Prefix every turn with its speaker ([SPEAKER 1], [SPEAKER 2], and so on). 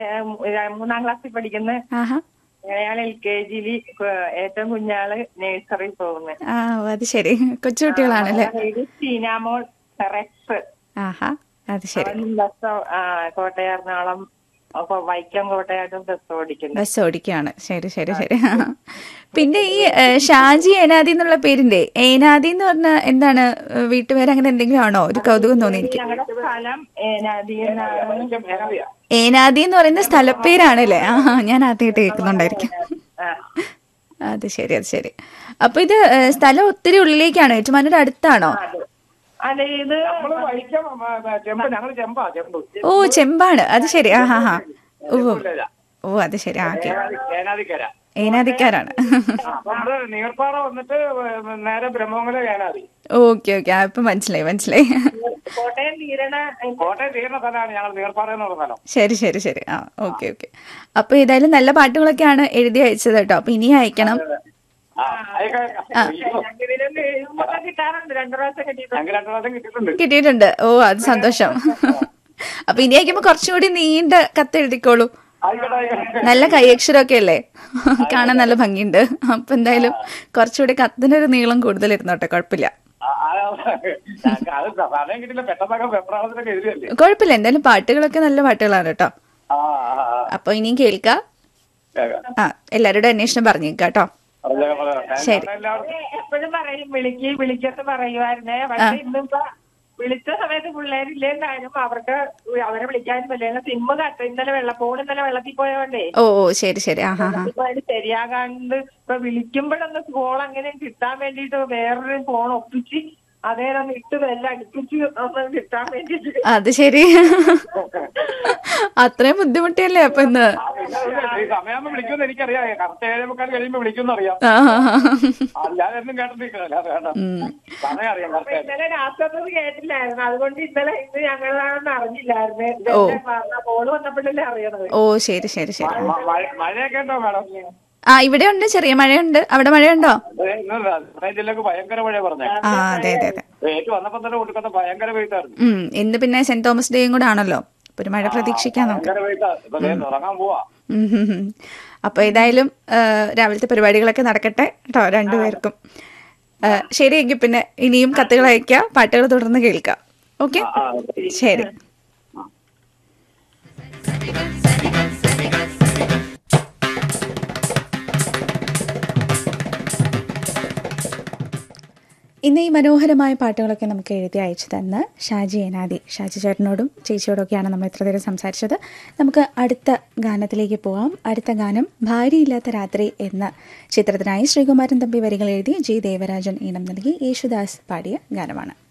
[SPEAKER 1] മൂന്നാം ക്ലാസ്സിൽ പഠിക്കുന്ന
[SPEAKER 2] ആഹാ
[SPEAKER 1] അയാൾ എൽ കെ ജിയിൽ ഏറ്റവും കുഞ്ഞാള് നഴ്സറിയിൽ പോകുന്നത്
[SPEAKER 2] ആ ഓ, അത് ശരി കൊച്ചുകുട്ടികളാണല്ലേ
[SPEAKER 1] ഇത് ചീനാമോൾ റെക്സ്
[SPEAKER 2] ആഹാ അത് ശരി
[SPEAKER 1] അവൻ ബസ് കോട്ടയം എറണാകുളം അപ്പൊ വൈക്കം കോട്ടയായിട്ടും ബസ് ഓടിക്കുന്നത്
[SPEAKER 2] ബസ് ഓടിക്കുകയാണ് ശരി ശരി ശരി പിന്നെ ഈ ഏ, ഷാജി ഏനാദി എന്നുള്ള പേരിന്റെ ഏനാദി എന്ന് പറഞ്ഞ എന്താണ് ഏ, വീട്ടുപേര് അങ്ങനെ എന്തെങ്കിലും ആണോ ഒരു കൗതുകം തോന്നി എനിക്ക്
[SPEAKER 1] ഞങ്ങളുടെ സ്ഥലം ഏനാദിയെന്നാണ്
[SPEAKER 2] ഏനാദി എന്ന് പറയുന്ന സ്ഥലപ്പേരാണല്ലേ ആ ഞാൻ ആദ്യമായിട്ട് കേൾക്കുന്നുണ്ടായിരിക്കും
[SPEAKER 1] ആ.
[SPEAKER 2] അത് ശരി അത് ശരി അപ്പൊ ഇത് ഏ, സ്ഥലം ഒത്തിരി ഉള്ളിലേക്കാണോ ഏറ്റുമാനൂർ അടുത്താണോ
[SPEAKER 1] അത് അതെ ഇത്
[SPEAKER 3] നമ്മള് വൈക്കം ആ, ആ, ചെമ്പ് ഞങ്ങള് ചെമ്പാ ചെമ്പ്
[SPEAKER 2] ഓ ചെമ്പാണ് അത് ശരി ആ ഹാ ഹാ ഓ
[SPEAKER 3] ചെമ്പുള്ളതാ.
[SPEAKER 2] ഓ അത് ശരി ആ ഓക്കെ
[SPEAKER 3] ഏനാതി- ഏനാതിക്കര
[SPEAKER 2] ഏനാദിക്കാരാണ്
[SPEAKER 3] ആ, അപ്പൊ നമ്മള് നീർപ്പാറ വന്നിട്ട് നേരെ ബ്രഹ്മമംഗലം ഏനാതി
[SPEAKER 2] ഓക്കെ ഓക്കെ ഇപ്പൊ മനസ്സിലായി മനസ്സിലായി
[SPEAKER 1] കോട്ടയം തീരണ
[SPEAKER 3] കോട്ടയം തീർന്ന സ്ഥലമാണ് ഞങ്ങൾ നീർപ്പാറ എന്ന് പറഞ്ഞ സ്ഥലം
[SPEAKER 2] ശരി ശരി ശരി ആ ഓക്കെ ഓക്കെ അപ്പൊ ഏതായാലും നല്ല പാട്ടുകളൊക്കെയാണ് എഴുതി അയച്ചത് കേട്ടോ അപ്പൊ ഇനി അയക്കണം
[SPEAKER 3] ആ, അതൊക്കെ അയ്യോ,
[SPEAKER 1] ഇതിലൊക്കെ എഴുതുമ്പോ കിട്ടാറുണ്ട് രണ്ടു പ്രാവശ്യം കിട്ടിയിട്ടുണ്ട്
[SPEAKER 3] ഞങ്ങൾക്ക് രണ്ടു പ്രാവശ്യം കിട്ടിയിട്ടുണ്ട്
[SPEAKER 2] കിട്ടിയിട്ടുണ്ട് ഓ അത് സന്തോഷം അപ്പൊ ഇനി അയക്കുമ്പോ കുറച്ചുകൂടി നീണ്ട കത്ത് എഴുതിക്കോളൂ
[SPEAKER 3] ആയിക്കോട്ടെ ആയിക്കോട്ടെ
[SPEAKER 2] നല്ല കൈയക്ഷരമൊക്കെ അല്ലേ കാണാൻ നല്ല ഭംഗിയുണ്ട് അപ്പൊ എന്തായാലും കുറച്ചുകൂടി കത്തിനൊരു നീളം കൂടുതൽ ഇരുന്നോട്ടെ കുഴപ്പമില്ല
[SPEAKER 3] ആ, ആ, ഞങ്ങൾക്ക് അത് സമയം കിട്ടില്ല പെട്ടെന്നൊക്കെ വെപ്രാളത്തിലൊക്കെ എഴുതിയല്ലേ
[SPEAKER 2] കുഴപ്പമില്ല എന്തായാലും പാട്ടുകളൊക്കെ നല്ല പാട്ടുകളാണ് കേട്ടോ
[SPEAKER 3] ആ ആ, ആ.
[SPEAKER 2] അപ്പൊ ഇനിയും കേൾക്കാം
[SPEAKER 3] കേൾക്കാം.
[SPEAKER 2] ആ എല്ലാവരോടും അന്വേഷണം പറഞ്ഞേക്കാം കേട്ടോ
[SPEAKER 3] പറഞ്ഞേക്കാം, പറഞ്ഞേക്കാം.
[SPEAKER 2] ശരി.
[SPEAKER 3] എല്ലാവർക്കും
[SPEAKER 1] എപ്പോഴും പറയും വിളിക്ക് വിളിക്കെന്ന് പറയുമായിരുന്നേ പക്ഷെ ഇന്നിപ്പോ വിളിച്ച സമയത്ത് പിള്ളേരില്ലേണ്ടായാലും അവർക്ക് അവരെ വിളിക്കാനും പറ്റില്ല സിമ്മ് കട്ട് ഇന്നലെ വെള്ള ഫോൺ ഇന്നലെ വെള്ളത്തിൽ പോയോണ്ടേ
[SPEAKER 2] ഓ ഓ ശരി ശരി ആ ഹാ ഹാ
[SPEAKER 1] ഇപ്പൊ അതിന് ശരിയാകാണ്ട് ഇപ്പൊ വിളിക്കുമ്പോഴൊന്ന് കോൾ അങ്ങനെ കിട്ടാൻ വേണ്ടിട്ട് വേറൊരു ഫോൺ ഒപ്പിച്ച് അതേരം ഇട്ട് വെല്ല അടുപ്പിച്ച് ഒന്ന് കിട്ടാൻ വേണ്ടിട്ട്
[SPEAKER 2] അത് ശരി അത്രയും ബുദ്ധിമുട്ടിയല്ലേ അപ്പൊ ഇന്ന്
[SPEAKER 3] ആ, പിന്നെ ഒരു- ഈ സമയമാകുമ്പോ വിളിക്കുമെന്ന് എനിക്കറിയാം കറക്റ്റ് ഏഴേ മുക്കാൽ കഴിയുമ്പോ വിളിക്കുമെന്ന് അറിയാം
[SPEAKER 2] ആ, ആ, ആ.
[SPEAKER 3] ആ, ഞാനെന്നും കേട്ടിരിക്കണല്ല അത് വേണ്ട
[SPEAKER 2] ഉം.
[SPEAKER 3] സമയം അറിയാം
[SPEAKER 1] അപ്പൊ
[SPEAKER 3] കറക്റ്റ്
[SPEAKER 1] ഇന്നലെ രാത്രി കേട്ടില്ലായിരുന്നു അതുകൊണ്ട് ഇന്നലെ ഇന്ന് ഞങ്ങളാണെന്ന് അറിഞ്ഞില്ലായിരുന്നു
[SPEAKER 2] ഓ.
[SPEAKER 1] കോള് വന്നപ്പോഴല്ലേ അറിയണത്
[SPEAKER 2] ഓ ശരി ശരി ശരി
[SPEAKER 3] മഴയൊക്കെ ഉണ്ടോ മാഡം
[SPEAKER 2] ആ ഇവിടെ ഉണ്ട് ചെറിയ മഴയുണ്ട് അവിടെ മഴയുണ്ടോ
[SPEAKER 3] ഇന്ന് കോട്ടയം ജില്ലക്ക് ഭയങ്കര മഴ പറഞ്ഞേ
[SPEAKER 2] ആ അതെ അതെ അതെ
[SPEAKER 3] ഏറ്റു വന്നപ്പോ തന്നെ കൊടുക്കുന്ന ഭയങ്കര വെയിറ്റായിരുന്നു
[SPEAKER 2] ഉം ഇന്ന് പിന്നെ സെന്റ് തോമസ് ഡേയും കൂടെ ആണല്ലോ അപ്പൊ ഒരു മഴ പ്രതീക്ഷിക്കാം നമുക്ക്
[SPEAKER 3] ഭയങ്കര വെയിറ്റാ ഇപ്പൊ ദേ തുടങ്ങാൻ പോവാ
[SPEAKER 2] ഉം ഉം ഉം. അപ്പൊ ഏതായാലും ആ, രാവിലത്തെ പരിപാടികളൊക്കെ നടക്കട്ടെ കേട്ടോ രണ്ടുപേർക്കും ആ, ശരി എങ്കിൽ പിന്നെ ഇനിയും കത്തുകൾ അയക്കാം പാട്ടുകൾ തുടർന്ന് കേൾക്കാം ഓക്കെ ശരി ഇന്ന് ഈ മനോഹരമായ പാട്ടുകളൊക്കെ നമുക്ക് എഴുതി അയച്ചു തന്ന് ഷാജി ഏനാദി ഷാജി ചേട്ടനോടും ചേച്ചിയോടൊക്കെയാണ് നമ്മൾ ഇത്ര നേരം സംസാരിച്ചത് നമുക്ക് അടുത്ത ഗാനത്തിലേക്ക് പോവാം അടുത്ത ഗാനം ഭാര്യയില്ലാത്ത രാത്രി എന്ന ചിത്രത്തിനായി ശ്രീകുമാരൻ തമ്പി വരികൾ എഴുതി ജി ദേവരാജൻ ഈണം നൽകി യേശുദാസ് പാടിയ ഗാനമാണ്